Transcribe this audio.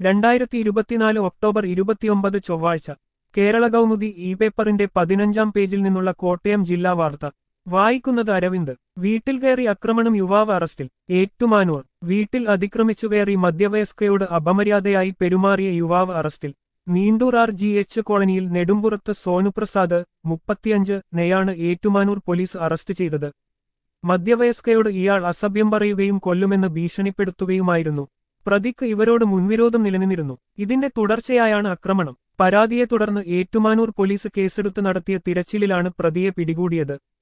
രണ്ടായിരത്തി ഇരുപത്തിനാല് ഒക്ടോബർ ഇരുപത്തിയൊമ്പത് ചൊവ്വാഴ്ച കേരള കൗമുദി ഇ പേപ്പറിന്റെ പതിനഞ്ചാം പേജിൽ നിന്നുള്ള കോട്ടയം ജില്ലാ വാർത്ത വായിക്കുന്നത് അരവിന്ദ് വീട്ടിൽ കയറി ആക്രമണം യുവാവ് അറസ്റ്റിൽ ഏറ്റുമാനൂർ വീട്ടിൽ അതിക്രമിച്ചു കയറി മധ്യവയസ്കയോട് അപമര്യാദയായി പെരുമാറിയ യുവാവ് അറസ്റ്റിൽ നീണ്ടൂർ ആർ ജി എച്ച് കോളനിയിൽ നെടുമ്പുറത്ത് സോനുപ്രസാദ് മുപ്പത്തിയഞ്ച് നെയാണ് ഏറ്റുമാനൂർ പോലീസ് അറസ്റ്റ് ചെയ്തത് മധ്യവയസ്കയോട് ഇയാൾ അസഭ്യം പറയുകയും കൊല്ലുമെന്ന് ഭീഷണിപ്പെടുത്തുകയുമായിരുന്നു പ്രതിക്ക് ഇവരോട് മുൻവിരോധം നിലനിന്നിരുന്നു ഇതിന്റെ തുടർച്ചയായാണ് ആക്രമണം പരാതിയെ തുടർന്ന് ഏറ്റുമാനൂർ പോലീസ് കേസെടുത്ത് നടത്തിയ തിരച്ചിലിലാണ് പ്രതിയെ പിടികൂടിയത്